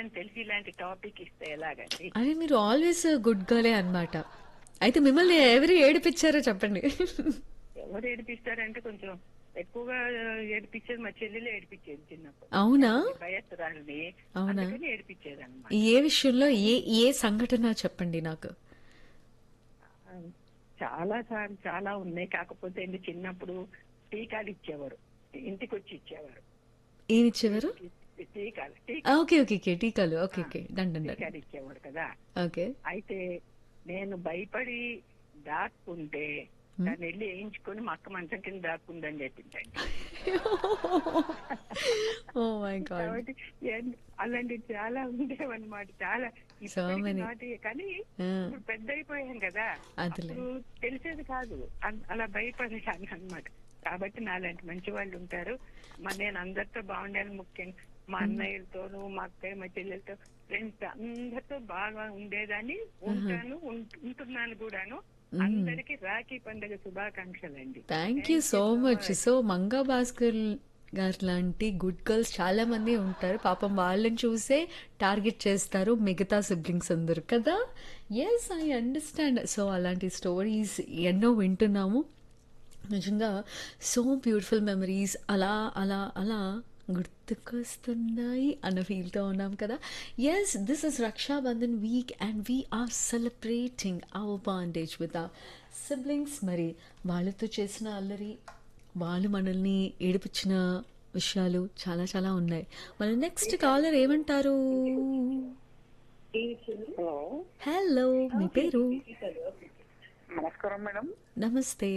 అని తెలిసి ఇలాంటి టాపిక్ ఇస్తే ఎలాగండి అరే మీరు ఆల్వేస్ గుడ్ గర్లే అన్నమాట అయితే మిమ్మల్ని ఎవరు ఏడిపించారో చెప్పండి ఎవరు ఏడిపిస్తారంటే కొంచెం ఎక్కువగా ఏడిపించేది మా చెల్లెలు ఏడిపించేది చిన్నప్పుడు అవునా భయస్తురాలని అవునా? అందుకని ఏడిపించేది అనమాట ఏ విషయంలో ఏ ఏ సంఘటన చెప్పండి నాకు చాలా సార్లు చాలా ఉన్నాయి కాకపోతే ఏంటి చిన్నప్పుడు టీకాలు ఇచ్చేవారు ఇంటికి వచ్చి ఇచ్చేవారు ఏమి ఇచ్చేవారు టీకాలు టీ- ఆ, ఓకే ఓకే ఓకే టీకాలు ఓకే ఓకే డండి డండి టీకాలు ఇచ్చేవారు కదా ఓకే అయితే నేను భయపడి దాక్కుంటే దాన్ని వెళ్ళి వేయించుకొని మా అక్క మంచం కింద దాక్కుందని చెప్పిందండి ఓ మై గాడ్ కాబట్టి ఏం- అలాంటివి చాలా ఉండేవన్నమాట చాలా So ఇప్పటికి many. నాటి కానీ ఇప్పుడు పెద్ద అయిపోయాం కదా అదిలే. అప్పుడు తెలిసేది కాదు అన్- అలా భయపడేదాన్ని అన్నమాట కాబట్టి నాలాంటి మంచి వాళ్ళు ఉంటారు మా నేను అందరితో బాగుండాలి ముఖ్యంగా మా అన్నయ్యలతోనూ మా అక్కయ్య మా చెల్లెలతో ఫ్రెండ్స్ అందరితో బాగా ఉండేదాన్ని ఉంటాను ఉం- ఉంటున్నాను కూడాను అందరికి రాఖీ పండుగ శుభాకాంక్షలు అండి thank you so much so Manga Bhaskar గారు లాంటి గుడ్ గర్ల్స్ చాలా మంది ఉంటారు పాపం వాళ్ళని చూసే టార్గెట్ చేస్తారు మిగతా సిబ్లింగ్స్ అందరు కదా ఎస్ ఐ అండర్స్టాండ్ సో అలాంటి స్టోరీస్ ఎన్నో వింటున్నాము నిజంగా సో బ్యూటిఫుల్ మెమరీస్ అలా అలా అలా గుర్తుకొస్తున్నాయి అన్న ఫీల్తో ఉన్నాం కదా yes this is Raksha Bandhan week and we are celebrating our bondage with ah siblings మరి వాళ్ళతో చేసిన అల్లరి వాళ్ళు మనల్ని ఏడిపించిన విషయాలు చాలా చాలా ఉన్నాయి మన నెక్స్ట్ కాలర్ ఏమంటారు హలో హలో మీ పేరు నమస్కారం మేడం నమస్తే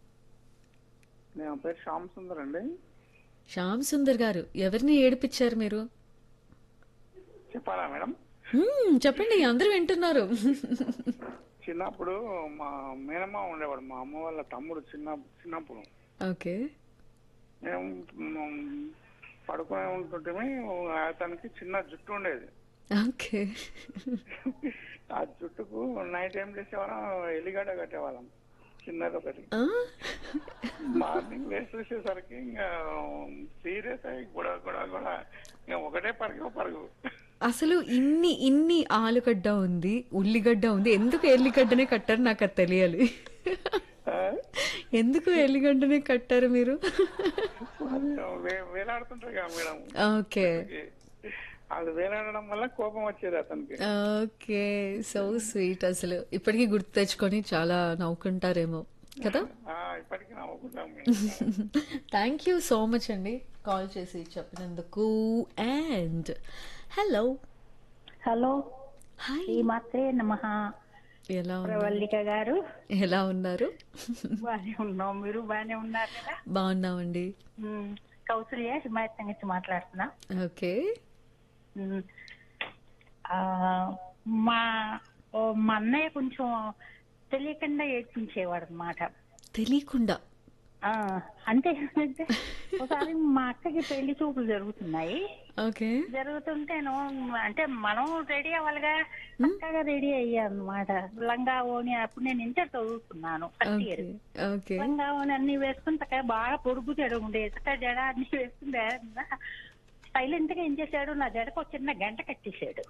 నా పేరు శ్యామ్ సుందర్ అండి శ్యామ్ సుందర్ గారు ఎవరిని ఏడిపించారు మీరు చెప్పాలా మేడం మ్మ్, చెప్పండి అందరూ వింటున్నారు చిన్నప్పుడు మా మేనమ్మ ఉండేవాడు మా అమ్మ వాళ్ళ తమ్ముడు చిన్న చిన్నప్పుడు ఓకే మేము మ్, పడుకునే ఉంటుంటే అతనికి చిన్న జుట్టు ఉండేది ఓకే ఆ జుట్టుకు నైట్ ఏం చేసేవాళ్ళం ఎలిగడ్డ కట్టేవాళ్ళం చిన్నది ఒకటి ఆ? మార్నింగ్ లేచి చూసేసరికి ఇంకా సీరియస్ అయ్యి గొడవ గొడవ గొడవ ఇంకా ఒకటే పరుగు పరుగు అసలు ఇన్ని ఇన్ని ఆలుగడ్డ ఉంది ఉల్లిగడ్డ ఉంది ఎందుకు ఎల్లిగడ్డనే కట్టారు నాకు అది తెలియాలి ఆ? ఎందుకు ఎల్లిగడ్డనే కట్టారు మీరు అది వే- వేలాడుతుంటారు కదా మేడం ఓకే అది వేలాడడం వల్ల కోపం వచ్చేది అతనికి ఓకే సో స్వీట్ అసలు ఇప్పటికీ గుర్తు తెచ్చుకొని చాలా నవ్వుకుంటారేమో కదా ఆ, ఇప్పటికీ నవ్వుకుంటాం మేము. థ్యాంక్ యూ సో మచ్ అండి కాల్ చేసి చెప్పినందుకు అండ్ హలో హలో హాయ్ శ్రీమాత్రే నమ ఎలా ఉన్నారు ప్రవల్లిక గారు ఎలా ఉన్నారు బాగానే ఉన్నాం మీరు బాగానే ఉన్నారు కదా బాగున్నామండి ఉమ్, కౌసల్య హిమాయత్ నుంచి మాట్లాడుతున్నా ఓకే ఉమ్, ఆ, మా ఓ, మా అన్నయ్య కొంచెం తెలియకుండా ఏడ్పించేవాడు అనమాట తెలియకుండా అంటే ఏంటంటే ఒకసారి మా అక్కకి పెళ్లి చూపులు జరుగుతున్నాయి ఓకే జరుగుతుంటేను అంటే మనం రెడీ అవ్వాలిగా చక్కగా రెడీ అయ్యా అనమాట లంగా ఓని అప్పుడు నేను ఇంటర్ చదువుతున్నాను ఫస్ట్ ఇయర్ ఓకే ఓకే లంగా ఓని అన్ని వేసుకుని చక్కగా బాగా పొడుగు జడ ఉండే చక్కగా జడ అన్ని వేసుకుంటే సైలెంట్ గా ఏం చేశాడు నా జడకు ఒక చిన్న గంట కట్టేశాడు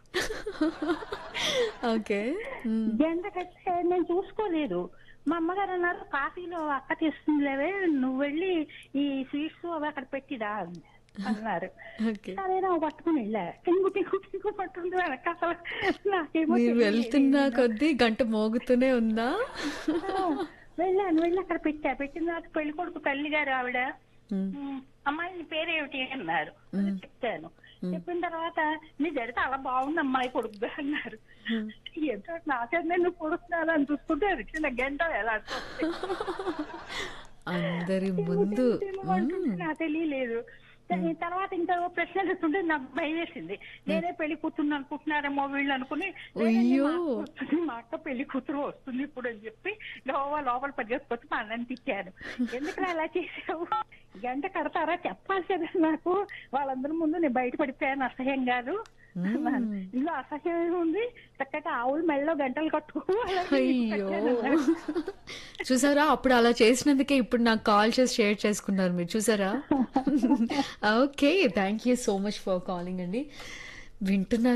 ఓకే మ్మ్. గంట కట్టేశాడు నేను చూసుకోలేదు మా అమ్మగారు అన్నారు కాఫీలో అక్క తీస్తుందిలేవే నువ్వు వెళ్ళి ఈ స్వీట్స్ అవి అక్కడ పెట్టిరా అన్నారు ఓకే సరేనా పట్టుకుని వెళ్ళా టింగు టింగు టింగు పట్టుంది వెనక అసలు నాకేమో మీరు తెలియలేదు. వెళ్తున్న కొద్దీ గంట మోగుతూనే ఉందా ఆ, వెళ్ళాను వెళ్ళి అక్కడ పెట్టా పెట్టిన తర్వాత పెళ్లి కొడుకు తల్లి గారు ఆవిడ మ్మ్. "ఉమ్, అమ్మాయి నీ పేరేమిటి అన్నారు చెప్తాను చెప్పిన తర్వాత నీ జడితే అలా బాగుంది అమ్మాయి పొడుగ్గా అన్నారు ఏంటో నా చేత నేను పొడుస్తున్నాను అని చూసుకుంటే అది చిన్న గంట ఎలా అందరి ముందు నాకు తెలియలేదు దాని తర్వాత ఇంకా ఓ ప్రశ్నలు ఇస్తుంటే నాకు భయం వేసింది నేనే పెళ్లి కూతురు అనుకుంటున్నారేమో వీళ్ళు అనుకుని "లేదండి, అయ్యో. మా అక్క వస్తుంది, మా అక్క పెళ్లి కూతురు వస్తుంది ఇప్పుడు అని చెప్పి లోపల లోపల పరిగెత్తుకొచ్చి మా అన్నని తిట్టాను ఎందుకు అలా చేసావు గంట కడతారా చెప్పాలి కదా నాకు వాళ్ళందరి ముందు నేను బయట పడిపోయాను అసహ్యం కాదు అన్నాను. ఇందులో అసహ్యం ఉంది చక్కగా ఆవులు మెళ్ళలో గంటలు కట్టు అలాగే అయ్యో కట్టాను అన్నాడు. చూసారా అప్పుడు అలా చేసినందుకే ఇప్పుడు నాకు కాల్ చేసి షేర్ చేసుకున్నారు మీరు చూసారా okay thank you so much for calling అండి వింటున్నారు